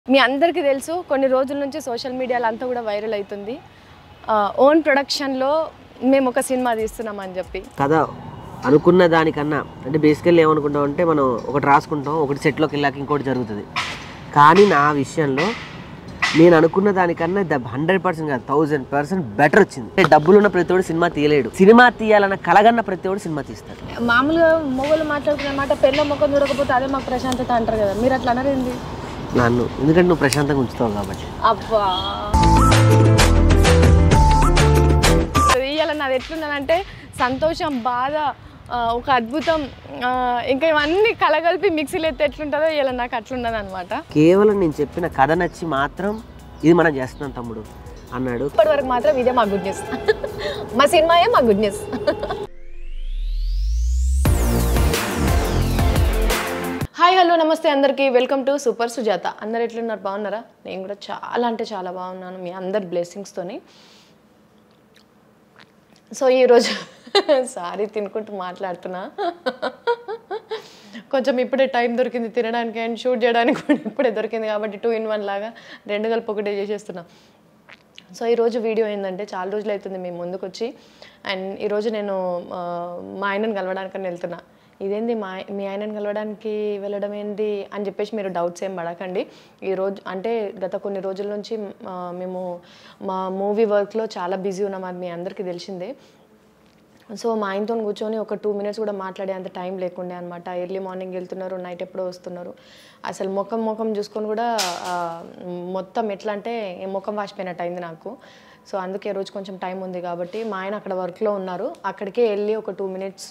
మీ అందరికీ తెలుసు కొన్ని రోజుల నుంచి సోషల్ మీడియాలో అంతా కూడా వైరల్ అవుతుంది ఓన్ ప్రొడక్షన్లో మేము ఒక సినిమా తీస్తున్నామని చెప్పి కథ అనుకున్న దానికన్నా అంటే బేసికల్లీ ఏమనుకుంటాం అంటే మనం ఒకటి రాసుకుంటాం ఒకటి సెట్లోకి వెళ్ళాక ఇంకోటి జరుగుతుంది కానీ నా విషయంలో నేను అనుకున్న దానికన్నా ద హండ్రెడ్ పర్సెంట్ కాదు థౌజండ్ పర్సెంట్ బెటర్ వచ్చింది అంటే డబ్బులున్న ప్రతివాడు సినిమా తీయలేడు సినిమా తీయాలన్న కలగన్న ప్రతివాడు సినిమా తీస్తాడు మామూలుగా మొగలు మాట్లాడుకునే మాట పెళ్ళ ముఖం చూడకపోతే అదే మాకు ప్రశాంతత అంటారు కదా మీరు అట్లా అనరేంది నన్ను ఎందుకంటే నువ్వు ప్రశాంతంగా ఉంచుతావు కాబట్టి అబ్బా ఇవాళ నాది ఎట్లున్నదంటే సంతోషం బాధ ఆ, ఒక అద్భుతం ఆ, ఇంకా ఇవన్నీ కలగలిపి మిక్సీలో ఎత్తే ఎట్లుంటుందో ఇలా నాకు అట్లున్నది అనమాట కేవలం నేను చెప్పిన కథ నచ్చి మాత్రం ఇది మనం చేస్తున్నాం తమ్ముడు అన్నాడు ఇప్పటి వరకు మాత్రం ఇదే మా గుడ్ న్యూస్ మా సినిమాయే మా గుడ్ న్యూస్ హాయ్ హలో నమస్తే అందరికీ వెల్కమ్ టు సూపర్ సుజాత అందరు ఎట్లున్నారు బాగున్నారా నేను కూడా చాలా అంటే చాలా బాగున్నాను మీ అందరి బ్లెస్సింగ్స్తోని సో ఈరోజు సారీ తినుకుంటూ మాట్లాడుతున్నా కొంచెం ఇప్పుడే టైం దొరికింది తినడానికి అండ్ షూట్ చేయడానికి కూడా ఇప్పుడే దొరికింది కాబట్టి టూ ఇన్ వన్ లాగా రెండు కలిపి ఒకటే చేసేస్తున్నా సో ఈరోజు వీడియో ఏంటంటే చాలా రోజులు అవుతుంది మేము ముందుకు వచ్చి అండ్ ఈరోజు నేను ఆ, మా ఆయనను కలవడానికని వెళ్తున్నా ఇదేంది మా మీ ఆయనను కలవడానికి వెళ్ళడం ఏంటి అని చెప్పేసి మీరు డౌట్స్ ఏం పడకండి ఈరోజు అంటే గత కొన్ని రోజుల నుంచి ఆ, మేము మా మూవీ వర్క్లో చాలా బిజీ ఉన్నాం అది మీ అందరికీ తెలిసిందే సో మా ఆయనతో కూర్చొని ఒక టూ మినిట్స్ కూడా మాట్లాడే అంత టైం లేకుండే అనమాట ఎర్లీ మార్నింగ్ వెళ్తున్నారు నైట్ ఎప్పుడో వస్తున్నారు అసలు ముఖం ముఖం చూసుకొని కూడా ఆ, మొత్తం ఎట్లా అంటే ఈ ముఖం వాసిపోయినట్టు అయింది నాకు సో అందుకే రోజు కొంచెం టైం ఉంది కాబట్టి మా ఆయన అక్కడ వర్క్లో ఉన్నారు అక్కడికే వెళ్ళి ఒక టూ మినిట్స్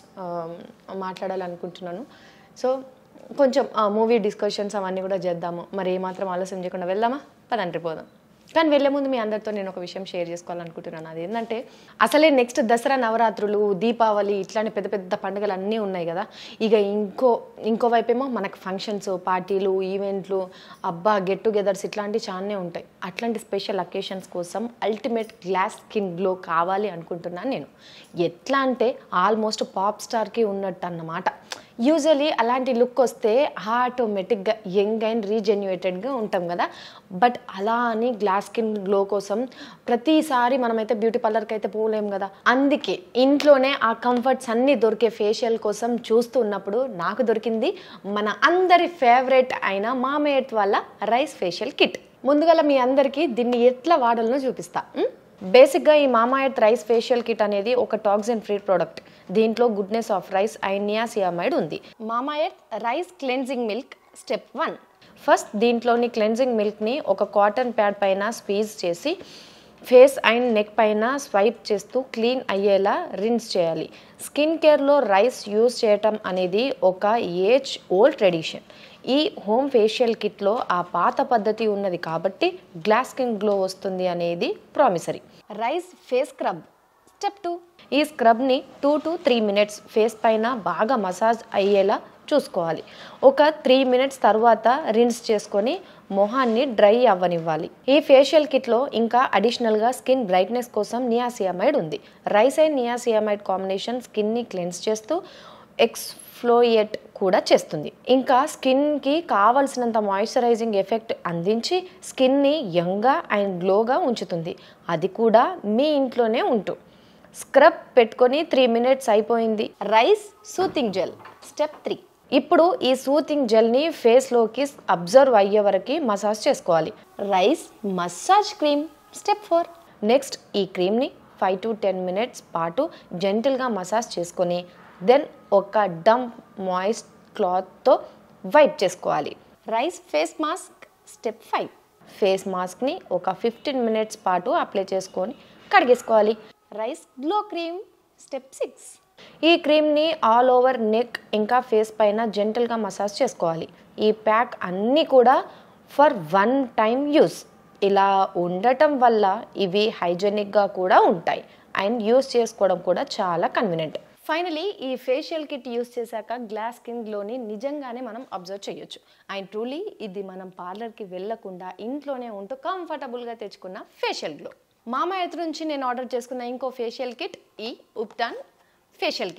మాట్లాడాలనుకుంటున్నాను సో కొంచెం మూవీ డిస్కషన్స్ అవన్నీ కూడా చేద్దాము మరి ఏమాత్రం ఆలస్యం చేయకుండా వెళ్దామా పదండ్రి పోదాం కానీ వెళ్ళే ముందు మీ అందరితో నేను ఒక విషయం షేర్ చేసుకోవాలనుకుంటున్నాను అది ఏంటంటే అసలే నెక్స్ట్ దసరా నవరాత్రులు దీపావళి ఇట్లాంటి పెద్ద పెద్ద పండుగలు అన్నీ ఉన్నాయి కదా ఇక ఇంకో ఇంకో వైపేమో మనకు ఫంక్షన్స్ పార్టీలు ఈవెంట్లు అబ్బా గెట్ టుగెదర్స్ ఇట్లాంటివి చాలానే ఉంటాయి అట్లాంటి స్పెషల్ అకేషన్స్ కోసం అల్టిమేట్ గ్లాస్ స్కిన్ గ్లో కావాలి అనుకుంటున్నాను నేను ఎట్లా అంటే ఆల్మోస్ట్ పాప్ స్టార్కి ఉన్నట్టు అన్నమాట యూజువలీ అలాంటి లుక్ వస్తే ఆటోమేటిక్గా యంగ్ అండ్ రీజెన్యుయేటెడ్గా ఉంటాం కదా బట్ అలా అని గ్లాస్ స్కిన్ గ్లో కోసం ప్రతిసారి మనమైతే బ్యూటీ పార్లర్కి అయితే పోలేం కదా అందుకే ఇంట్లోనే ఆ కంఫర్ట్స్ అన్నీ దొరికే ఫేషియల్ కోసం చూస్తున్నప్పుడు నాకు దొరికింది మన అందరి ఫేవరెట్ అయిన మామయ్యట్ వల్ల రైస్ ఫేషియల్ కిట్ ముందుగా మీ అందరికీ దీన్ని ఎట్లా వాడాలనో చూపిస్తా ఉం? బేసిక్గా ఈ మామాయత్ రైస్ ఫేషియల్ కిట్ అనేది ఒక టాక్సిన్ ఫ్రీ ప్రోడక్ట్ దీంట్లో goodness of rice and niacinamide ఉంది Mamaearth rice cleansing milk step one first దీంట్లోని క్లెన్జింగ్ మిల్క్ని ఒక కాటన్ ప్యాడ్ పైన స్క్వీజ్ చేసి ఫేస్ అండ్ నెక్ పైన స్వైప్ చేస్తూ క్లీన్ అయ్యేలా రిన్స్ చేయాలి స్కిన్ కేర్లో రైస్ యూజ్ చేయటం అనేది ఒక ఏజ్ ఓల్డ్ ట్రెడిషన్ ఈ హోమ్ ఫేషియల్ కిట్లో ఆ పాత పద్ధతి ఉన్నది కాబట్టి గ్లాస్ స్కిన్ గ్లో వస్తుంది అనేది promissory rice face scrub step two ఈ స్క్రబ్ని టూ టు త్రీ మినిట్స్ ఫేస్ పైన బాగా మసాజ్ అయ్యేలా చూసుకోవాలి ఒక త్రీ మినిట్స్ తర్వాత రిన్స్ చేసుకొని మొహాన్ని డ్రై అవ్వనివ్వాలి ఈ ఫేషియల్ కిట్లో ఇంకా అడిషనల్గా స్కిన్ బ్రైట్నెస్ కోసం నియాసియామైడ్ ఉంది రైస్ అండ్ నియాసియామైడ్ కాంబినేషన్ స్కిన్ని క్లెన్స్ చేస్తూ ఎక్స్ఫ్లోయేట్ కూడా చేస్తుంది ఇంకా స్కిన్కి కావలసినంత మాయిశ్చరైజింగ్ ఎఫెక్ట్ అందించి స్కిన్ని యంగ్గా అండ్ గ్లోగా ఉంచుతుంది అది కూడా మీ ఇంట్లోనే ఉంటూ స్క్రబ్ పెట్టుకొని త్రీ మినిట్స్ అయిపోయింది rice soothing gel step three ఇప్పుడు ఈ సూతింగ్ జెల్ని ఫేస్లోకి అబ్జర్వ్ అయ్యే వరకు మసాజ్ చేసుకోవాలి rice massage cream step four next ఈ క్రీమ్ని ఫైవ్ టు టెన్ మినిట్స్ పాటు జెంటిల్గా మసాజ్ చేసుకొని దెన్ ఒక డంప్ మాయిస్ట్ క్లాత్తో వైప్ చేసుకోవాలి rice face mask step five face మాస్క్ని ఒక ఫిఫ్టీన్ మినిట్స్ పాటు అప్లై చేసుకొని కడిగేసుకోవాలి rice glow cream step six ఈ క్రీమ్ని ఆల్ ఓవర్ నెక్ ఇంకా ఫేస్ పైన జెంటల్గా మసాజ్ చేసుకోవాలి ఈ ప్యాక్ అన్నీ కూడా ఫర్ వన్ టైం యూస్ ఇలా ఉండటం వల్ల ఇవి హైజెనిక్గా కూడా ఉంటాయి అండ్ యూస్ చేసుకోవడం కూడా చాలా కన్వీనియంట్ ఫైనలీ ఈ ఫేషియల్ కిట్ యూస్ చేశాక గ్లాస్ స్కిన్ గ్లోని నిజంగానే మనం అబ్జర్వ్ చేయొచ్చు అండ్ ట్రూలీ ఇది మనం పార్లర్కి వెళ్ళకుండా ఇంట్లోనే ఉంటూ కంఫర్టబుల్గా తెచ్చుకున్న ఫేషియల్ గ్లో మామ ఎత్తు నుంచి నేను ఆర్డర్ చేసుకున్న ఇంకో ఫేషియల్ కిట్ ఈ ఉప్టాన్ ఫేషియల్ కిట్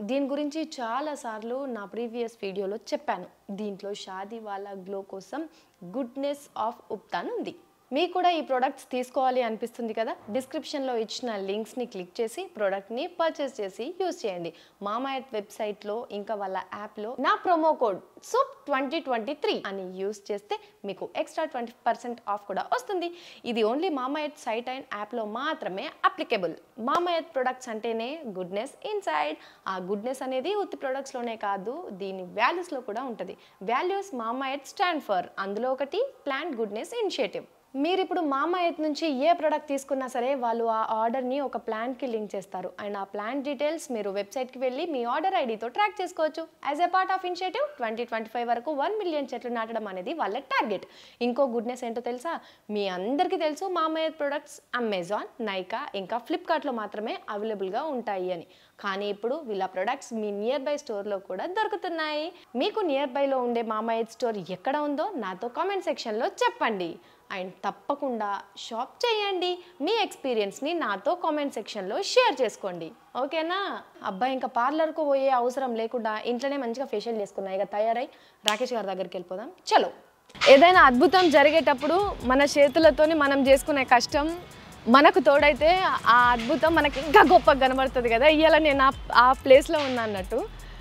దీని గురించి చాలాసార్లు నా ప్రీవియస్ వీడియోలో చెప్పాను దీంట్లో షాదీ వాళ్ళ గ్లో కోసం గుడ్నెస్ ఆఫ్ ఉప్తాన్ ఉంది మీకు కూడా ఈ ప్రోడక్ట్స్ తీసుకోవాలి అనిపిస్తుంది కదా డిస్క్రిప్షన్లో ఇచ్చిన లింక్స్ని క్లిక్ చేసి ప్రోడక్ట్ని పర్చేస్ చేసి యూస్ చేయండి మామాయత్ వెబ్సైట్లో ఇంకా వాళ్ళ యాప్లో నా promo code soup twenty twenty three అని యూస్ చేస్తే మీకు ఎక్స్ట్రా ట్వంటీ పర్సెంట్ ఆఫ్ కూడా వస్తుంది ఇది ఓన్లీ మామాయత్ సైట్ అండ్ యాప్లో మాత్రమే అప్లికేబుల్ మామాయత్ ప్రొడక్ట్స్ అంటేనే గుడ్నెస్ ఇన్సైడ్ ఆ గుడ్నెస్ అనేది ఉత్తి ప్రొడక్ట్స్లోనే కాదు దీని వాల్యూస్లో కూడా ఉంటుంది వాల్యూస్ మామాయత్ స్టాండ్ ఫర్ అందులో ఒకటి ప్లాంట్ గుడ్నెస్ ఇనిషియేటివ్ మీరు ఇప్పుడు మామాయత్ నుంచి ఏ ప్రోడక్ట్ తీసుకున్నా సరే వాళ్ళు ఆ ఆర్డర్ని ఒక ప్లాన్కి లింక్ చేస్తారు అండ్ ఆ ప్లాన్ డీటెయిల్స్ మీరు వెబ్సైట్కి వెళ్ళి మీ ఆర్డర్ ఐడితో ట్రాక్ చేసుకోవచ్చు as a part of initiative twenty twenty five వరకు వన్ మిలియన్ చెట్లు నాటడం అనేది వాళ్ళ టార్గెట్ ఇంకో గుడ్నెస్ ఏంటో తెలుసా మీ అందరికీ తెలుసు మామయ్య ప్రొడక్ట్స్ అమెజాన్ నైకా ఇంకా ఫ్లిప్కార్ట్లో మాత్రమే అవైలబుల్గా ఉంటాయి అని కానీ ఇప్పుడు వీళ్ళ ప్రొడక్ట్స్ మీ నియర్ బై స్టోర్లో కూడా దొరుకుతున్నాయి మీకు నియర్ బైలో ఉండే మామయ్య స్టోర్ ఎక్కడ ఉందో నాతో కామెంట్ సెక్షన్లో చెప్పండి అండ్ తప్పకుండా షాప్ చేయండి మీ ఎక్స్పీరియన్స్ని నాతో కామెంట్ సెక్షన్లో షేర్ చేసుకోండి ఓకేనా అబ్బాయి ఇంకా పార్లర్కు పోయే అవసరం లేకుండా ఇంట్లోనే మంచిగా ఫేషియల్ చేసుకున్నా ఇక తయారై రాకేష్ గారి దగ్గరికి వెళ్ళిపోదాం చలో ఏదైనా అద్భుతం జరిగేటప్పుడు మన చేతులతోని మనం చేసుకునే కష్టం మనకు తోడైతే ఆ అద్భుతం మనకి ఇంకా గొప్పగా కనబడుతుంది కదా ఇవాళ నేను ఆ- ఆ ప్లేస్లో ఉన్నా అన్నట్టు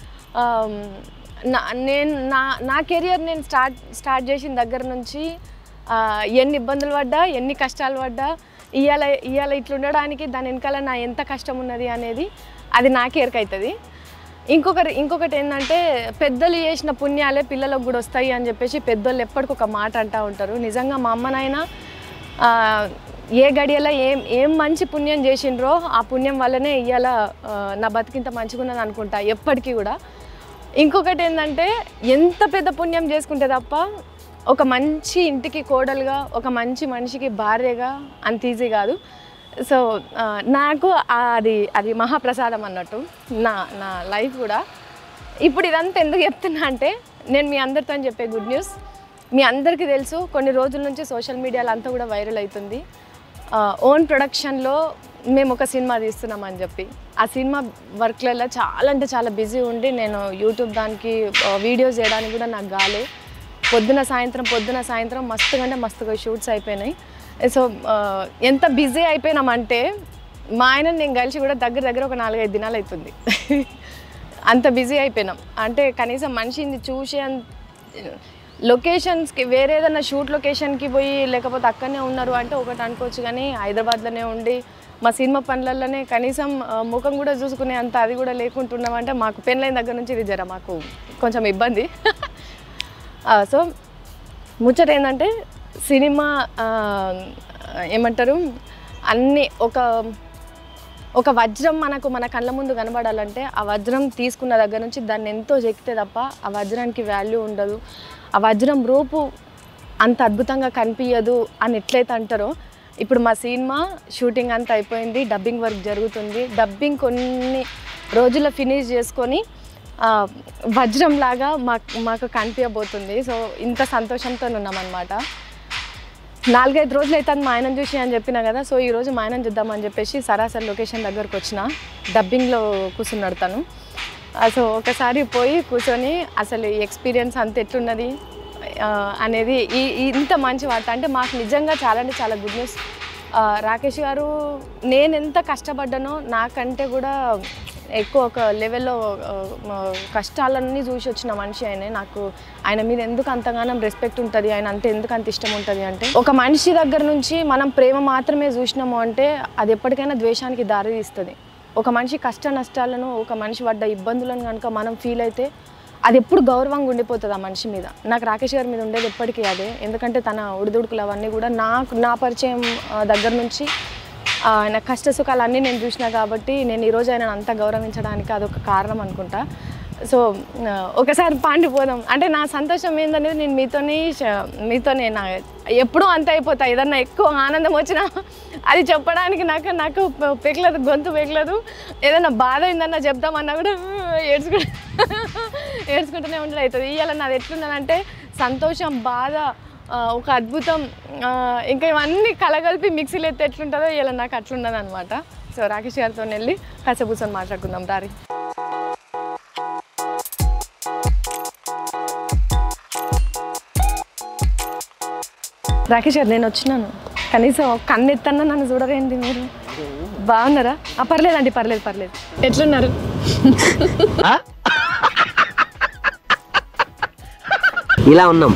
ఆమ్, నా నేను నా నా కెరియర్ నేను స్టార్ట్ స్టార్ట్ చేసిన దగ్గర నుంచి ఆ, ఎన్ని ఇబ్బందులు పడ్డా ఎన్ని కష్టాలు పడ్డా ఇవాళ ఇవాళ ఇట్లా ఉండడానికి దాని వెనకాల నా ఎంత కష్టం ఉన్నది అనేది అది నాకే ఎరకవుతుంది ఇంకొకటి ఇంకొకటి ఏంటంటే పెద్దలు చేసిన పుణ్యాలే పిల్లలకు కూడా వస్తాయి అని చెప్పేసి పెద్దోళ్ళు ఎప్పటికి ఒక మాట అంటూ ఉంటారు నిజంగా మా అమ్మనైనా ఆ, ఏ గడియలో ఏం ఏం మంచి పుణ్యం చేసిండ్రో ఆ పుణ్యం వల్లనే ఇవాళ నా బతికింత మంచిగున్నది అనుకుంటా ఎప్పటికీ కూడా ఇంకొకటి ఏంటంటే ఎంత పెద్ద పుణ్యం చేసుకుంటే తప్ప ఒక మంచి ఇంటికి కోడలుగా ఒక మంచి మనిషికి భార్యగా అంత ఈజీ కాదు సో ఆ, నాకు అది అది మహాప్రసాదం అన్నట్టు నా నా లైఫ్ కూడా ఇప్పుడు ఇదంతా ఎందుకు చెప్తున్నా అంటే నేను మీ అందరితో చెప్పే గుడ్ న్యూస్ మీ అందరికీ తెలుసు కొన్ని రోజుల నుంచి సోషల్ మీడియాలో అంతా కూడా వైరల్ అవుతుంది ఓన్ ప్రొడక్షన్లో మేము ఒక సినిమా తీస్తున్నామని చెప్పి ఆ సినిమా వర్క్లలో చాలా అంటే చాలా బిజీ ఉండి నేను యూట్యూబ్ దానికి వీడియోస్ చేయడానికి కూడా నాకు గాలే పొద్దున సాయంత్రం పొద్దున సాయంత్రం మస్తుగా అంటే మస్తుగా షూట్స్ అయిపోయినాయి సో ఎంత బిజీ అయిపోయినామంటే మా ఆయన నేను కలిసి కూడా దగ్గర దగ్గర ఒక నాలుగైదు దినాలు అవుతుంది అంత బిజీ అయిపోయినాం అంటే కనీసం మనిషిని చూసి అంత లొకేషన్స్కి వేరే ఏదైనా షూట్ లొకేషన్కి పోయి లేకపోతే అక్కడనే ఉన్నారు అంటే ఒకటి అనుకోవచ్చు కానీ హైదరాబాద్లోనే ఉండి మా సినిమా పనులలోనే కనీసం ఆ, ముఖం కూడా చూసుకునే అంత అది కూడా లేకుంటున్నామంటే మాకు పెళ్ళైన దగ్గర నుంచి ఇది జర మాకు కొంచెం ఇబ్బంది ఆ, సో ముచ్చట ఏంటంటే సినిమా ఆ, ఏమంటారు అన్నీ ఒక ఒక వజ్రం మనకు మన కళ్ళ ముందు కనబడాలంటే ఆ వజ్రం తీసుకున్న దగ్గర నుంచి దాన్ని ఎంతో చెక్కితే తప్ప ఆ వజ్రానికి వాల్యూ ఉండదు ఆ వజ్రం రూపు అంత అద్భుతంగా కనిపించదు అని ఎట్లయితే అంటారో ఇప్పుడు మా సినిమా షూటింగ్ అంతా అయిపోయింది డబ్బింగ్ వర్క్ జరుగుతుంది డబ్బింగ్ కొన్ని రోజుల్లో ఫినిష్ చేసుకొని ఆ, వజ్రం లాగా మాకు మాకు కనిపించబోతుంది సో ఇంత సంతోషంతో ఉన్నామన్నమాట నాలుగైదు రోజులు అవుతుంది మా ఆయనను చూసి అని చెప్పిన కదా సో ఈరోజు మా ఆయనను చూద్దామని చెప్పేసి సరాసరి లొకేషన్ దగ్గరకు వచ్చిన డబ్బింగ్లో కూర్చున్నాడు తను ఆ, సో ఒకసారి పోయి కూర్చొని అసలు ఈ ఎక్స్పీరియన్స్ అంత ఎట్లున్నది ఆ, అనేది ఈ ఈ ఇంత మంచి వార్త అంటే మాకు నిజంగా చాలా అంటే చాలా గుడ్ న్యూస్ రాకేష్ గారు నేను ఎంత కష్టపడ్డానో నాకంటే కూడా ఎక్కువ ఒక లెవెల్లో ఆ, ఆ, కష్టాలన్నీ చూసి వచ్చిన మనిషి ఆయన నాకు ఆయన మీద ఎందుకు అంతగానం రెస్పెక్ట్ ఉంటుంది ఆయన అంటే ఎందుకు అంత ఇష్టం ఉంటుంది అంటే ఒక మనిషి దగ్గర నుంచి మనం ప్రేమ మాత్రమే చూసినాము అంటే అది ఎప్పటికైనా ద్వేషానికి దారి తీస్తుంది ఒక మనిషి కష్ట నష్టాలను ఒక మనిషి పడ్డ ఇబ్బందులను కనుక మనం ఫీల్ అయితే అది ఎప్పుడు గౌరవంగా ఉండిపోతుంది ఆ మనిషి మీద నాకు రాకేష్ గారి మీద ఉండేది ఎప్పటికీ అదే ఎందుకంటే తన ఉడిదుడుకులు అవన్నీ కూడా నాకు నా పరిచయం ఆ, దగ్గర నుంచి ఆ, ఆయన కష్ట సుఖాలు అన్నీ నేను చూసిన కాబట్టి నేను ఈరోజు ఆయన అంత గౌరవించడానికి అదొక కారణం అనుకుంటా సో ఆ, ఒకసారి పాండిపోదాం అంటే నా సంతోషం ఏందనేది నేను మీతోని ష- మీతోనే నా ఎప్పుడూ అంత అయిపోతా ఏదన్నా ఎక్కువ ఆనందం వచ్చినా అది చెప్పడానికి నాకు నాకు పె- పెకలేదు గొంతు పెకలేదు ఏదైనా బాధ అయిందన్నా చెప్దామన్నా కూడా ఏడ్చుకుంటూ ఏడ్చుకుంటూనే ఉండడం అవుతుంది ఇవాళ నాది ఎట్లున్నదంటే సంతోషం బాధ ఆ, ఒక అద్భుతం ఆ, ఇంకా ఇవన్నీ కలగలిపి మిక్సీలో ఎత్తే ఎట్లుంటుందో ఇలా నాకు అట్లున్నది అనమాట సో రాకేష్ గారితో వెళ్ళి కాసేపు కూర్చొని మాట్లాడుకుందాం రారి రాకేష్ గారు నేను వచ్చినాను కనీసం ఒక కన్ను ఎత్తన్నా నన్ను చూడరేంటి మీరు బాగున్నారా ఆ, పర్లేదండి పర్లేదు పర్లేదు ఎట్లున్నారు ఇలా ఉన్నాం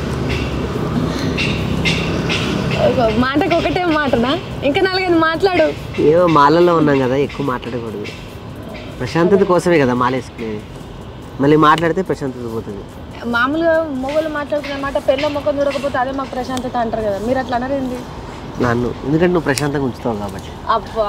ఒక మాటకి ఒకటే మాటనా ఇంకా నాలుగైదు మాట్లాడు ఏమో మాలలో ఉన్నాం కదా ఎక్కువ మాట్లాడకూడదు ప్రశాంతత కోసమే కదా మాల వేసుకునేది మళ్ళీ మాట్లాడితే ప్రశాంతత పోతుంది మామూలుగా మొగలు మాట్లాడుకునే మాట పెళ్ళ ముఖం చూడకపోతే అదే మాకు ప్రశాంతత అంటారు కదా మీరు అట్లా అనరేంది నన్ను ఎందుకంటే నువ్వు ప్రశాంతంగా ఉంచుతావు కాబట్టి అబ్బా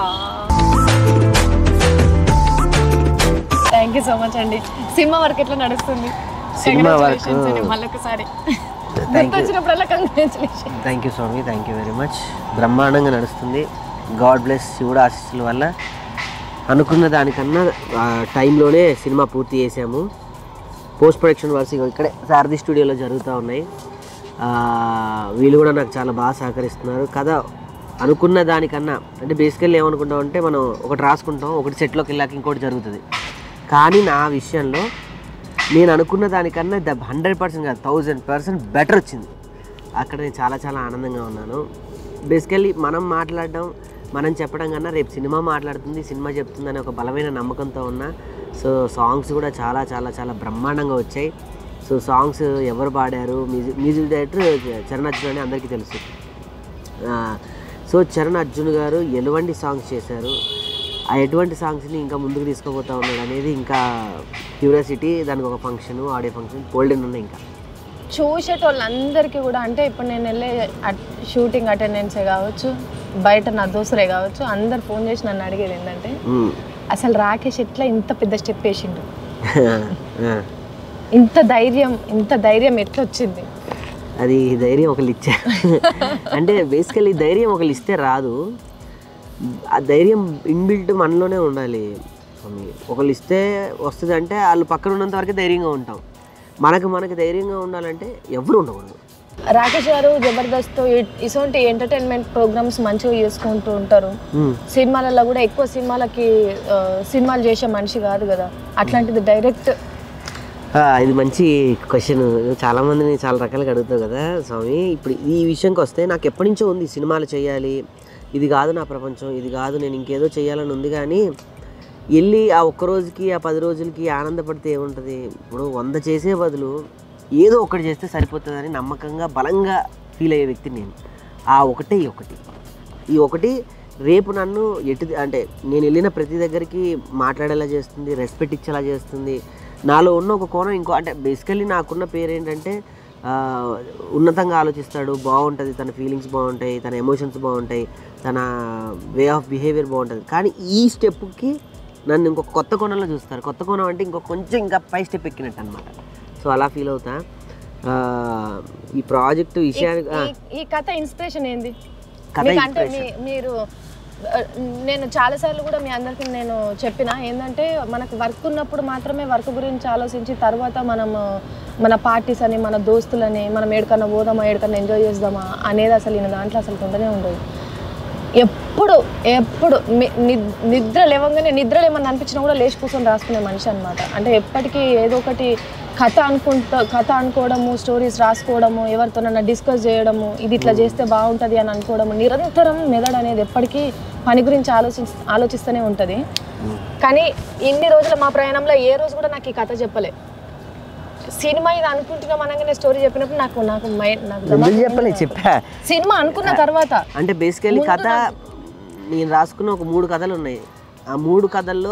థ్యాంక్ యూ సో మచ్ అండి సినిమా వర్క్ ఎట్లా నడుస్తుంది సినిమా work- Congratulations అండి మళ్ళొకసారి గుర్తొచ్చినప్పుడల్లా కంగ్రాచులేషన్ థ్యాంక్ యూ స్వామి థ్యాంక్ యూ వెరీ మచ్ బ్రహ్మాండంగా నడుస్తుంది గాడ్ బ్లెస్ శివుడు ఆశీస్సుల వల్ల అనుకున్న దానికన్నా ఆ, టైంలోనే సినిమా పూర్తి చేసాము పోస్ట్ ప్రొడక్షన్ వర్క్స్ ఇగో ఇక్కడే సారథి స్టూడియోలో జరుగుతూ ఉన్నాయి ఆ, వీళ్ళు కూడా నాకు చాలా బాగా సహకరిస్తున్నారు కథ అనుకున్న దానికన్నా అంటే బేసికల్లీ ఏమనుకుంటాం అంటే మనం ఒకటి రాసుకుంటాం ఒకటి సెట్లోకి వెళ్ళాక ఇంకోటి జరుగుతుంది కానీ నా విషయంలో నేను అనుకున్న దానికన్నా ద హండ్రెడ్ పర్సెంట్ కాదు థౌజండ్ పర్సెంట్ బెటర్ వచ్చింది అక్కడ నేను చాలా చాలా ఆనందంగా ఉన్నాను బేసికల్లీ మనం మాట్లాడడం మనం చెప్పడం కన్నా రేపు సినిమా మాట్లాడుతుంది సినిమా చెప్తుంది అనే ఒక బలమైన నమ్మకంతో ఉన్నా సో సాంగ్స్ కూడా చాలా చాలా చాలా బ్రహ్మాండంగా వచ్చాయి సో సాంగ్స్ ఎవరు పాడారు music music director Charan Arjun అని అందరికీ తెలుసు ఆ, సో చరణ్ అర్జున్ గారు ఎటువంటి సాంగ్స్ చేశారు ఆ ఎటువంటి సాంగ్స్ని ఇంకా ముందుకు తీసుకుపోతా ఉన్నాడు అనేది ఇంకా క్యూరియాసిటీ దానికి ఒక ఫంక్షన్ ఆడియో ఫంక్షన్ గోల్డెన్ ఉన్నాయి ఇంకా చూసేటోళ్ళందరికీ కూడా అంటే ఇప్పుడు నేను వెళ్ళే షూటింగ్ అటెండెన్సే కావచ్చు బయట నా దోస్తులే కావచ్చు అందరు ఫోన్ చేసి నన్ను అడిగేది ఏంటంటే మ్మ్. అసలు రాకేష్ ఎట్లా ఇంత పెద్ద స్టెప్ వేసిండు ఆ, ఇంత ధైర్యం ఇంత ధైర్యం ఎట్లా వచ్చింది అది ధైర్యం ఒకళ్ళు ఇచ్చారు అంటే బేసికల్లీ ధైర్యం ఒకళ్ళు ఇస్తే రాదు ఆ ధైర్యం ఇన్బిల్ట్ మనలోనే ఉండాలి స్వామి ఒకళ్ళు ఇస్తే వస్తుంది అంటే వాళ్ళు పక్కన ఉన్నంత వరకే ధైర్యంగా ఉంటాం మనకు మనకి ధైర్యంగా ఉండాలంటే ఎవరు ఉండకూడదు రాకేష్ గారు జబర్దస్త్ ఇ- ఇటువంటి ఎంటర్టైన్మెంట్ ప్రోగ్రామ్స్ మంచిగా చేసుకుంటూ ఉంటారు మ్మ్. సినిమాలలో కూడా ఎక్కువ సినిమాలకి ఆ, సినిమాలు చేసే మనిషి కాదు కదా అట్లాంటిది డైరెక్ట్ ఆ, ఇది మంచి క్వశ్చన్ చాలా మందిని చాలా రకాలుగా అడుగుతావు కదా స్వామి ఇప్పుడు ఈ విషయంకి వస్తే నాకు ఎప్పటి నుంచో ఉంది సినిమాలు చేయాలి ఇది కాదు నా ప్రపంచం ఇది కాదు నేను ఇంకేదో చేయాలని ఉంది కానీ వెళ్ళి ఆ ఒక్క రోజుకి ఆ పది రోజులకి ఆనందపడితే ఏముంటుంది ఇప్పుడు వంద చేసే బదులు ఏదో ఒకటి చేస్తే సరిపోతుందని నమ్మకంగా బలంగా ఫీల్ అయ్యే వ్యక్తిని నేను ఆ ఒకటే ఈ ఒకటి ఈ ఒకటి రేపు నన్ను ఎటు అంటే నేను వెళ్ళిన ప్రతి దగ్గరికి మాట్లాడేలా చేస్తుంది రెస్పెక్ట్ ఇచ్చేలా చేస్తుంది నాలో ఉన్న ఒక కోణం ఇంకో అంటే బేసికల్లీ నాకున్న పేరు ఏంటంటే ఆ, ఉన్నతంగా ఆలోచిస్తాడు బాగుంటుంది తన ఫీలింగ్స్ బాగుంటాయి తన ఎమోషన్స్ బాగుంటాయి తన వే ఆఫ్ బిహేవియర్ బాగుంటుంది కానీ ఈ స్టెప్కి నన్ను ఇంకొక కొత్త కోణంలో చూస్తారు కొత్త కోణం అంటే ఇంకొక కొంచెం ఇంకా పై స్టెప్ ఎక్కినట్టు అనమాట సో అలా ఫీల్ అవుతా ఆ, ఈ ప్రాజెక్ట్ విషయానికి ఆ, ఈ- ఈ కథ ఇన్స్పిరేషన్ ఏంది కథ మీకు అంటే inspiration. మీ- మీరు ఆ, నేను చాలాసార్లు కూడా మీ అందరికీ నేను చెప్పిన ఏంటంటే మనకు వర్క్ ఉన్నప్పుడు మాత్రమే వర్క్ గురించి ఆలోచించి తర్వాత మనం మన పార్టీస్ అని మన దోస్తులని మనం ఏడుకన్నా పోదామా ఏడుకన్నా ఎంజాయ్ చేద్దామా అనేది అసలు ఈయన దాంట్లో అసలు ఉండనే ఉండదు ఎప్పుడు ఎప్పుడు మి- ని- నిద్ర లేవగానే నిద్ర లేమని అనిపించినా కూడా లేచి కూర్చొని రాసుకునే మనిషి అనమాట అంటే ఎప్పటికీ ఏదో ఒకటి కథ అనుకుంటా కథ అనుకోవడము స్టోరీస్ రాసుకోవడము ఎవరితోనన్నా డిస్కస్ చేయడము ఇది ఇట్లా చేస్తే బాగుంటుంది అని అనుకోవడము నిరంతరం మెదడు అనేది ఎప్పటికీ పని గురించి ఆలోచి ఆలోచిస్తూనే ఉంటుంది కానీ ఇన్ని రోజుల మా ప్రయాణంలో ఏ రోజు కూడా నాకు ఈ కథ చెప్పలే సినిమా ఇది అనుకుంటున్నాం అనగానే స్టోరీ చెప్పినప్పుడు నాకు నాకు మైండ్ నాకు ఎందుకు దమాక్ చెప్పలే చెప్పా సినిమా అనుకున్న తర్వాత అంటే బేసికలీ కథ నేను రాసుకున్న ఒక మూడు కథలు ఉన్నాయి ఆ మూడు కథల్లో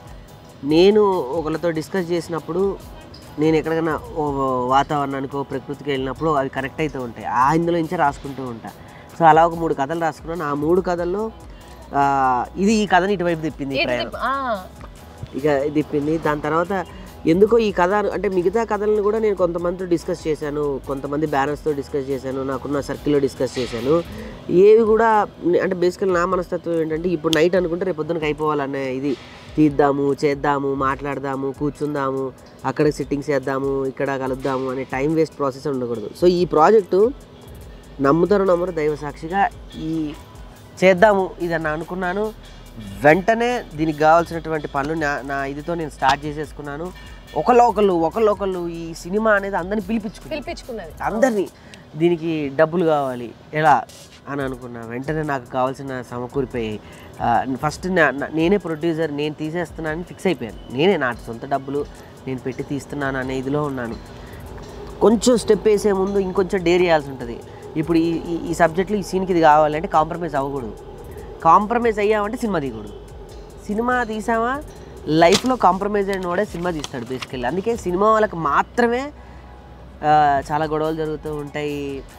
నేను ఒకరితో డిస్కస్ చేసినప్పుడు నేను ఎక్కడికైనా ఓ వాతావరణానికో ప్రకృతికి వెళ్ళినప్పుడు అవి కనెక్ట్ అవుతూ ఉంటాయి ఆ ఇందులో నుంచే రాసుకుంటూ ఉంటా సో అలా ఒక మూడు కథలు రాసుకున్నాను ఆ మూడు కథల్లో ఆ, ఇది ఈ కథని ఇటువైపు తిప్పింది ఈ ప్రయాణం ఆ, ఇక తిప్పింది దాని తర్వాత ఎందుకో ఈ కథ అంటే మిగతా కథలను కూడా నేను కొంతమందితో డిస్కస్ చేశాను కొంతమంది బ్యానర్స్తో డిస్కస్ చేశాను నాకున్న సర్కిల్లో డిస్కస్ చేశాను ఏవి కూడా అంటే బేసికల్ నా మనస్తత్వం ఏంటంటే ఇప్పుడు నైట్ అనుకుంటే రేపు పొద్దునకి అయిపోవాలనే ఇది తీద్దాము చేద్దాము మాట్లాడదాము కూర్చుందాము అక్కడ సిట్టింగ్స్ చేద్దాము ఇక్కడ కలుద్దాము అనే టైం వేస్ట్ ప్రాసెస్ ఉండకూడదు సో ఈ ప్రాజెక్టు నమ్ముతారు నమ్మరు దైవ సాక్షిగా ఈ చేద్దాము ఇది అని అనుకున్నాను వెంటనే దీనికి కావాల్సినటువంటి పనులు నా నా ఇదితో నేను స్టార్ట్ చేసేసుకున్నాను ఒకళ్ళు ఒకళ్ళు ఒకళ్ళు ఒకళ్ళు ఈ సినిమా అనేది అందరిని పిలిపించుకున్నాను పిలిపించుకున్నది అందరినీ దీనికి డబ్బులు కావాలి ఎలా అని అనుకున్నా వెంటనే నాకు కావాల్సిన సమకూరిపోయాయి ఫస్ట్ నేనే ప్రొడ్యూసర్ నేను తీసేస్తున్నానని ఫిక్స్ అయిపోయాను నేనే నా సొంత డబ్బులు నేను పెట్టి తీస్తున్నాను అనే ఇదిలో ఉన్నాను కొంచెం స్టెప్ వేసే ముందు ఇంకొంచెం డేర్ చేయాల్సి ఉంటుంది ఇప్పుడు ఈ ఈ- ఈ సబ్జెక్ట్లో ఈ సీన్కి ఇది కావాలంటే కాంప్రమైజ్ అవ్వకూడదు కాంప్రమైజ్ అయ్యామంటే సినిమా తీయకూడదు సినిమా తీసామా లైఫ్లో కాంప్రమైజ్ అయిన వాడే సినిమా తీస్తాడు బేసికల్లీ అందుకే సినిమా వాళ్ళకి మాత్రమే ఆ, చాలా గొడవలు జరుగుతూ ఉంటాయి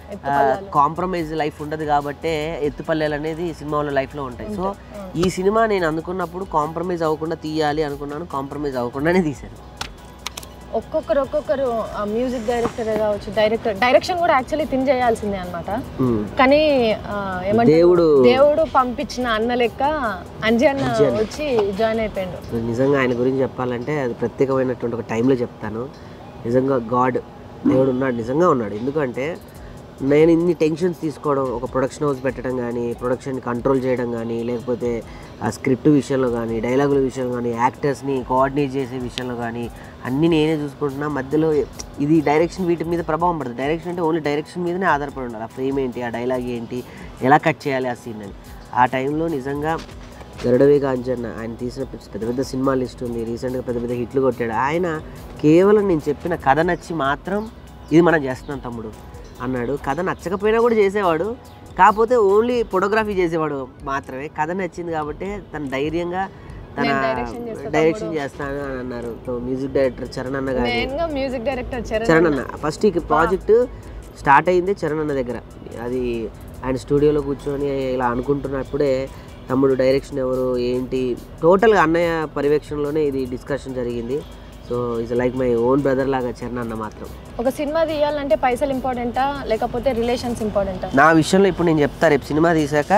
కాంప్రమైజ్ లైఫ్ ఉండదు కాబట్టే ఎత్తుపల్లెలు అనేది సినిమా వాళ్ళ లైఫ్లో ఉంటాయి సో ఈ సినిమా నేను అందుకున్నప్పుడు కాంప్రమైజ్ అవ్వకుండా తీయాలి అనుకున్నాను కాంప్రమైజ్ అవ్వకుండానే తీశాను ఒక్కొక్కరు ఒక్కొక్కరు మ్యూజిక్ డైరెక్టర్ కావచ్చు డైరెక్టర్ డైరెక్షన్ కూడా యాక్చువల్లీ తిన్ చేయాల్సిందే అనమాట మ్మ్. కానీ ఆ, ఏమంటారు దేవుడు దేవుడు పంపించిన అన్న లెక్క అంజి అన్న వచ్చి జాయిన్ అయిపోయాడు సో నిజంగా ఆయన గురించి చెప్పాలంటే అది ప్రత్యేకమైనటువంటి ఒక టైంలో చెప్తాను నిజంగా గాడ్ దేవుడు ఉన్నాడు నిజంగా ఉన్నాడు ఎందుకంటే నేను ఇన్ని టెన్షన్స్ తీసుకోవడం ఒక ప్రొడక్షన్ హౌస్ పెట్టడం కానీ ప్రొడక్షన్ కంట్రోల్ చేయడం కానీ లేకపోతే ఆ స్క్రిప్ట్ విషయంలో కానీ డైలాగుల విషయంలో కానీ యాక్టర్స్ని కోఆర్డినేట్ చేసే విషయంలో కానీ అన్నీ నేనే చూసుకుంటున్నా మధ్యలో ఇది డైరెక్షన్ వీటి మీద ప్రభావం పడుతుంది డైరెక్షన్ అంటే ఓన్లీ డైరెక్షన్ మీదనే ఆధారపడి ఉండాలి ఆ ఫ్రేమ్ ఏంటి ఆ డైలాగ్ ఏంటి ఎలా కట్ చేయాలి ఆ సీన్ అని ఆ టైంలో నిజంగా గరుడవే కాంచన్న ఆయన తీసిన పెద్ద పెద్ద సినిమా లిస్ట్ ఉంది రీసెంట్గా పెద్ద పెద్ద హిట్లు కొట్టాడు ఆయన కేవలం నేను చెప్పిన కథ నచ్చి మాత్రం ఇది మనం చేస్తున్నాం తమ్ముడు అన్నాడు కథ నచ్చకపోయినా కూడా చేసేవాడు కాకపోతే ఓన్లీ ఫోటోగ్రఫీ చేసేవాడు మాత్రమే కథ నచ్చింది కాబట్టి తన ధైర్యంగా తన డైరెక్షన్ చేస్తాను అని అన్నారు సో మ్యూజిక్ డైరెక్టర్ చరణ్ అన్న గారి మెయిన్ గా మ్యూజిక్ డైరెక్టర్ చరణ్ చరణ్ అన్న ఫస్ట్ ఈ ప్రాజెక్ట్ స్టార్ట్ అయింది చరణ్ అన్న దగ్గర అది ఆయన స్టూడియోలో కూర్చొని ఇలా అనుకుంటున్నప్పుడే తమ్ముడు డైరెక్షన్ ఎవరు ఏంటి టోటల్గా అన్నయ్య పర్యవేక్షణలోనే ఇది డిస్కషన్ జరిగింది so it's like my own brother లాగా చరణ్ అన్న మాత్రం ఒక సినిమా తీయాలంటే పైసలు ఇంపార్టెంటా లేకపోతే రిలేషన్స్ ఇంపార్టెంటా నా విషయంలో ఇప్పుడు నేను చెప్తా రేపు సినిమా తీసాక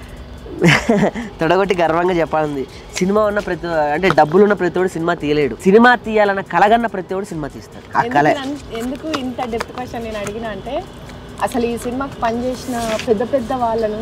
తొడగొట్టి గర్వంగా చెప్పాలి సినిమా ఉన్న ప్రతి అంటే డబ్బులు ఉన్న ప్రతివాడు సినిమా తీయలేడు సినిమా తీయాలన్న కలగన్న ప్రతివాడు సినిమా తీస్తాడు ఆ కళ ఎందుకు నన్- ఎందుకు ఇంత డెప్త్ క్వశ్చన్ నేను అడిగిన అంటే అసలు ఈ సినిమాకి పనిచేసిన పెద్ద పెద్ద వాళ్ళను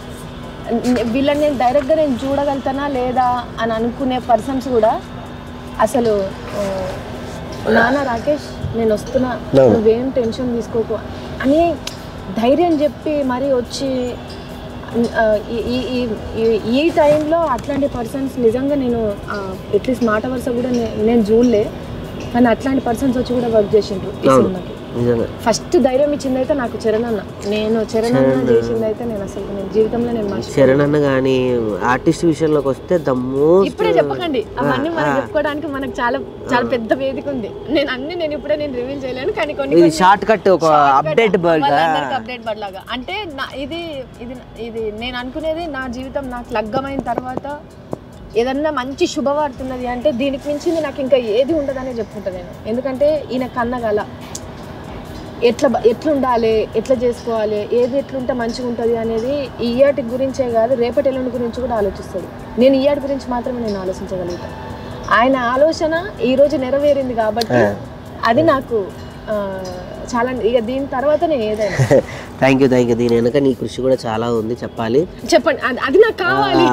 న- వీళ్ళని నేను డైరెక్ట్గా నేను చూడగలుగుతానా లేదా అని అనుకునే పర్సన్స్ కూడా అసలు ఆ, నాన్న రాకేష్ నేను వస్తున్నా నువ్వేం టెన్షన్ తీసుకోకు అని ధైర్యం చెప్పి మరీ వచ్చి ఆ, ఈ- ఈ- ఈ- ఈ- ఈ టైంలో అట్లాంటి పర్సన్స్ నిజంగా నేను అట్లీస్ట్ మాట వరుస కూడా నే- నేను చూడలే కానీ అట్లాంటి పర్సన్స్ వచ్చి కూడా వర్క్ చేసిండ్రు ఈ సినిమాకి నిజంగా ఫస్ట్ ధైర్యం ఇచ్చింది అయితే నాకు చరణ్ అన్న నేను చరణ్ అన్న చేసింది అయితే నేను అసలు నేను జీవితంలో నేను మర్చి చరణ్ అన్న కానీ ఆర్టిస్ట్ విషయంలోకి వస్తే ద మోస్ట్ ఇప్పుడే చెప్పకండి అవన్నీ మనం చెప్పుకోవడానికి మనకు చాలా చాలా పెద్ద వేదిక ఉంది నేను అన్ని నేను ఇప్పుడే నేను రివీల్ చేయలేను కానీ కొన్ని ఇది షార్ట్ కట్ ఒక అప్డేట్ బర్డ్ వాళ్ళందరికీ అప్డేట్ బడ్లాగా అంటే నా ఇది ఇది ఇది నేను అనుకునేది నా జీవితం నాకు లగ్గమైన తర్వాత ఏదన్నా మంచి శుభవార్త ఉన్నది అంటే దీనికి మించింది నాకు ఇంకా ఏది ఉండదనే చెప్పుకుంటా నేను ఎందుకంటే ఈయన కన్నగల ఎట్లా బ- ఎట్లుండాలి ఎట్లా చేసుకోవాలి ఏది ఎట్లుంటే మంచిగా ఉంటుంది అనేది ఈ ఇయాటి గురించే కాదు రేపటి ఎల్లుండి గురించి కూడా ఆలోచిస్తాడు నేను ఇయాటి గురించి మాత్రమే నేను ఆలోచించగలుగుతాను ఆయన ఆలోచన ఈ రోజు నెరవేరింది కాబట్టి అది నాకు ఆ, చాలా ఇక దీని తర్వాత నేను ఏదైనా థ్యాంక్ యూ థ్యాంక్ యూ దీని వెనక నీ కృషి కూడా చాలా ఉంది చెప్పాలి చెప్పండి అది- అది నాకు కావాలి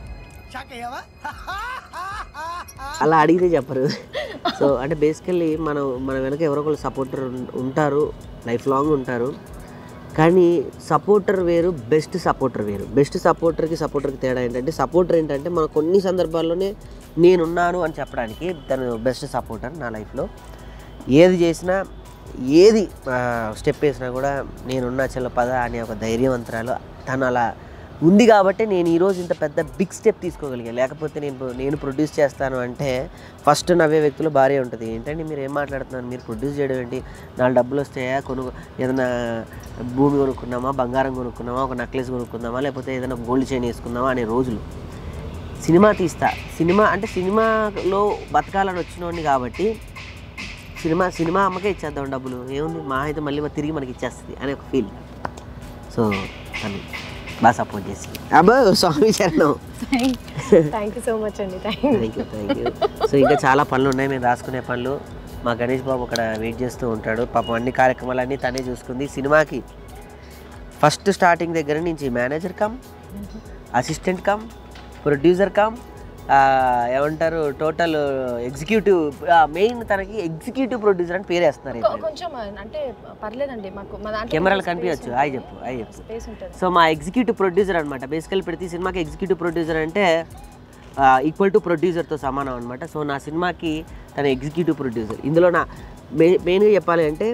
అలా అడిగితే చెప్పరు సో అంటే బేసికల్లీ మనం మన వెనక ఎవరో ఒకరు సపోర్టర్ ఉంటారు లైఫ్ లాంగ్ ఉంటారు కానీ సపోర్టర్ వేరు బెస్ట్ సపోర్టర్ వేరు బెస్ట్ సపోర్టర్కి సపోర్టర్కి తేడా ఏంటంటే సపోర్టర్ ఏంటంటే మన కొన్ని సందర్భాల్లోనే నేనున్నాను అని చెప్పడానికి తను బెస్ట్ సపోర్టర్ నా లైఫ్లో ఏది చేసినా ఏది స్టెప్ వేసినా కూడా నేనున్నా చెల్ల పద అనే ఒక ధైర్యవంతరాలు తను అలా ఉంది కాబట్టి నేను ఈరోజు ఇంత పెద్ద బిగ్ స్టెప్ తీసుకోగలిగాను లేకపోతే నేను నేను ప్రొడ్యూస్ చేస్తాను అంటే ఫస్ట్ నవ్వే వ్యక్తులు భార్య ఉంటుంది ఏంటంటే మీరు ఏం మాట్లాడుతున్నారు మీరు ప్రొడ్యూస్ చేయడం ఏంటి నాలుగు డబ్బులు వస్తాయా కొను ఏదైనా భూమి కొనుక్కున్నామా బంగారం కొనుక్కున్నామా ఒక నెక్లెస్ కొనుక్కుందామా లేకపోతే ఏదైనా గోల్డ్ చైన్ వేసుకుందామా అనే రోజులు సినిమా తీస్తా సినిమా అంటే సినిమాలో బతకాలని వచ్చినోడిని కాబట్టి సినిమా సినిమా అమ్మకే ఇచ్చేద్దాం డబ్బులు ఏముంది మా అయితే మళ్ళీ మా తిరిగి మనకి ఇచ్చేస్తుంది అనే ఒక ఫీల్ సో తను బాగా సపోర్ట్ చేసి అబ్బో స్వామి చరణం థ్యాంక్ యూ సో మచ్ అండి thank thank you thank you so ఇంకా చాలా పనులు ఉన్నాయి మేము రాసుకునే పనులు మా గణేష్ బాబు అక్కడ వెయిట్ చేస్తూ ఉంటాడు పాపం అన్ని కార్యక్రమాలన్నీ తనే చూసుకుంది సినిమాకి ఫస్ట్ స్టార్టింగ్ దగ్గర నుంచి manager cum assistant cum producer cum ఆ, ఏమంటారు టోటల్ ఎగ్జిక్యూటివ్ మెయిన్ తనకి ఎగ్జిక్యూటివ్ ప్రొడ్యూసర్ అని పేరు వేస్తున్నారు కొ- కొంచెం అంటే పర్లేదండి మాకు మా దాంట్లో కెమెరాలు కనిపించచ్చు హాయ్ చెప్పు హాయ్ చెప్పు స్పేస్ ఉంటుంది సో మా ఎగ్జిక్యూటివ్ ప్రొడ్యూసర్ అనమాట బేసికల్ ప్రతి సినిమాకి ఎగ్జిక్యూటివ్ ప్రొడ్యూసర్ అంటే ఈక్వల్ టు ప్రొడ్యూసర్తో సమానం అనమాట సో నా సినిమాకి తన ఎగ్జిక్యూటివ్ ప్రొడ్యూసర్ ఇందులో నా మే మెయిన్గా చెప్పాలి అంటే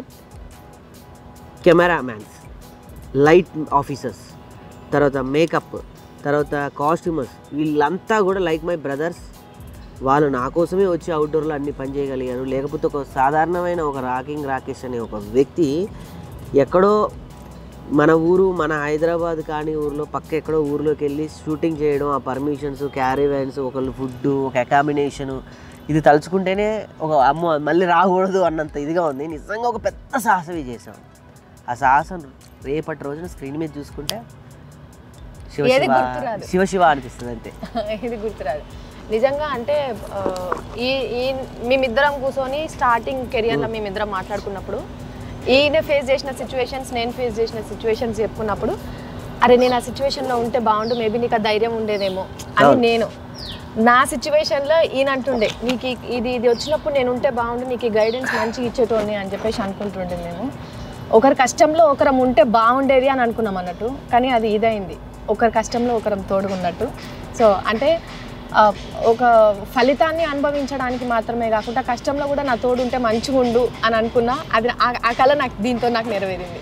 కెమెరా మ్యాన్స్ లైట్ ఆఫీసర్స్ తర్వాత మేకప్ తర్వాత కాస్ట్యూమర్స్ వీళ్ళంతా కూడా లైక్ మై బ్రదర్స్ వాళ్ళు నా కోసమే వచ్చి అవుట్డోర్లో అన్ని పని చేయగలిగారు లేకపోతే ఒక సాధారణమైన ఒక రాకింగ్ రాకేష్ అనే ఒక వ్యక్తి ఎక్కడో మన ఊరు మన హైదరాబాద్ కానీ ఊర్లో పక్క ఎక్కడో ఊర్లోకి వెళ్ళి షూటింగ్ చేయడం ఆ పర్మిషన్స్ క్యారీ వ్యాన్స్ ఒకళ్ళు ఫుడ్ ఒక అకామినేషను ఇది తలుచుకుంటేనే ఒక అమ్మ మళ్ళీ రాకూడదు అన్నంత ఇదిగా ఉంది నిజంగా ఒక పెద్ద సాహసమే చేసాం ఆ సాహసం రేపటి రోజున స్క్రీన్ మీద చూసుకుంటే శివ ఏది శివ గుర్తురాదు. శివ శివ అనిపిస్తుంది అంతే ఇది గుర్తురాదు నిజంగా అంటే ఆ, ఈ ఈ మేమిద్దరం కూర్చొని స్టార్టింగ్ కెరియర్లో మేమిద్దరం మాట్లాడుకున్నప్పుడు ఈయన ఫేస్ చేసిన సిచ్యువేషన్స్ నేను ఫేస్ చేసిన సిచ్యువేషన్స్ చెప్పుకున్నప్పుడు అరే నేను ఆ సిచ్యువేషన్లో ఉంటే బాగుండు మేబీ నీకు ఆ ధైర్యం ఉండేదేమో అని అవును. నేను నా సిచ్యువేషన్లో ఈయన అంటుండే నీకు ఈ- ఇది ఇది వచ్చినప్పుడు నేను ఉంటే బాగుండు నీకు ఈ గైడెన్స్ మంచిగా ఇచ్చేటోని అని చెప్పేసి అనుకుంటుండే మేము ఒకరి కష్టంలో ఒకరం ఉంటే బాగుండేది అని అనుకున్నాం అన్నట్టు కానీ అది ఇదైంది ఒకరి కష్టంలో ఒకరం తోడుగున్నట్టు సో అంటే ఆ, ఒక ఫలితాన్ని అనుభవించడానికి మాత్రమే కాకుండా కష్టంలో కూడా నా తోడు ఉంటే మంచిగా ఉండు అని అనుకున్నా అది ఆ- ఆ కళ నాకు దీంతో నాకు నెరవేరింది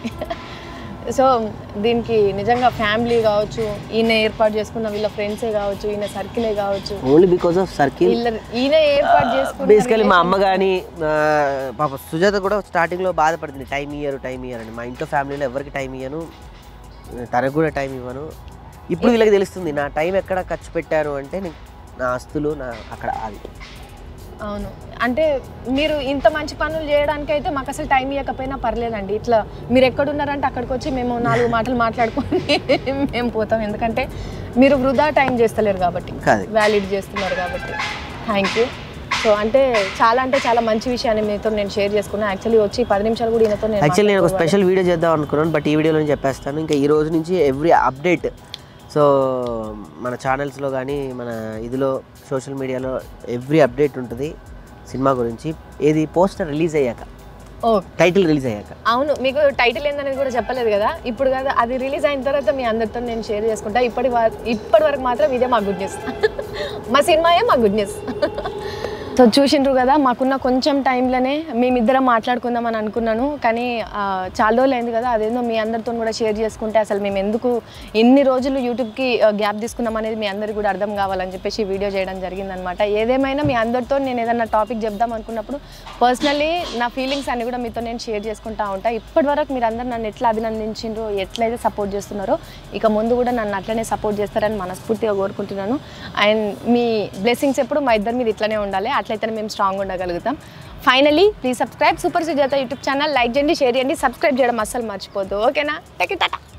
సో దీనికి నిజంగా ఫ్యామిలీ కావచ్చు ఈయన ఏర్పాటు చేసుకున్న వీళ్ళ ఫ్రెండ్సే కావచ్చు ఈయన సర్కిలే కావచ్చు ఓన్లీ బికాస్ ఆఫ్ సర్కిల్ వీళ్ళ ఈయన ఏర్పాటు చేసుకున్న బేసికలీ మా అమ్మ కానీ పాప సుజాత కూడా స్టార్టింగ్లో బాధపడుతుంది టైం ఇయ్యరు టైం ఇయ్యరు అని మా ఇంట్లో ఫ్యామిలీలో ఎవరికి టైం ఇయ్యను తనకు కూడా టైం ఇవ్వను ఇప్పుడు వీళ్ళకి తెలుస్తుంది నా టైం ఎక్కడ ఖర్చు పెట్టాను అంటే నేను నా ఆస్తులు నా అక్కడ అది అవును అంటే మీరు ఇంత మంచి పనులు చేయడానికి అయితే మాకు అసలు టైం ఇవ్వకపోయినా పర్లేదండి ఇట్లా మీరు ఎక్కడున్నారంటే అక్కడికి వచ్చి మేము నాలుగు మాటలు మాట్లాడుకొని మేము పోతాం ఎందుకంటే మీరు వృధా టైం చేస్తలేరు కాబట్టి కాదు వ్యాలిడ్ చేస్తున్నారు కాబట్టి థ్యాంక్ యూ సో అంటే చాలా అంటే చాలా మంచి విషయాన్ని మీతో నేను షేర్ చేసుకున్నాను యాక్చువల్లీ వచ్చి పది నిమిషాలు కూడా ఈయనతో నేను యాక్చువల్లీ నేను ఒక మాట్లాడుకోవాలి. స్పెషల్ వీడియో చేద్దాం అనుకున్నాను బట్ ఈ వీడియోలో చెప్పేస్తాను ఇంకా ఈ రోజు నుంచి ఎవ్రీ అప్డేట్ సో మన ఛానల్స్లో కానీ మన ఇదిలో సోషల్ మీడియాలో ఎవ్రీ అప్డేట్ ఉంటుంది సినిమా గురించి ఏది పోస్టర్ రిలీజ్ అయ్యాక ఓకే టైటిల్ రిలీజ్ అయ్యాక అవును మీకు టైటిల్ ఏందనేది కూడా చెప్పలేదు కదా ఇప్పుడు కదా అది రిలీజ్ అయిన తర్వాత మీ అందరితో నేను షేర్ చేసుకుంటా ఇప్పటి వర- ఇప్పటి వరకు మాత్రం ఇదే మా గుడ్ న్యూస్ మా సినిమాయే మా గుడ్ న్యూస్ సో చూసిండ్రు కదా మాకున్న కొంచెం టైంలోనే మేమిద్దరం మాట్లాడుకుందాం అని అనుకున్నాను కానీ ఆ, చాలా రోజులు అయింది కదా అదేందో మీ అందరితో కూడా షేర్ చేసుకుంటే అసలు మేము ఎందుకు ఎన్ని రోజులు యూట్యూబ్కి గ్యాప్ తీసుకున్నాం అనేది మీ అందరికీ కూడా అర్థం కావాలని చెప్పేసి ఈ వీడియో చేయడం జరిగిందనమాట ఏదేమైనా మీ అందరితో నేను ఏదైనా టాపిక్ చెప్దాం అనుకున్నప్పుడు పర్సనల్లీ నా ఫీలింగ్స్ అన్ని కూడా మీతో నేను షేర్ చేసుకుంటా ఉంటా ఇప్పటి వరకు మీరు అందరు నన్ను ఎట్లా అభినందించిండ్రో ఎట్లయితే సపోర్ట్ చేస్తున్నారో ఇక ముందు కూడా నన్ను అట్లనే సపోర్ట్ చేస్తారని మనస్ఫూర్తిగా కోరుకుంటున్నాను అండ్ మీ బ్లెస్సింగ్స్ ఎప్పుడు మా ఇద్దరి మీద ఇట్లనే ఉండాలి అట్లయితేనే మేము స్ట్రాంగ్ ఉండగలుగుతాం finally please subscribe super Sujatha YouTube channel like చేయండి షేర్ చేయండి సబ్స్క్రైబ్ చేయడం అస్సలు మర్చిపోద్దు ఓకేనా టెక్ టాటా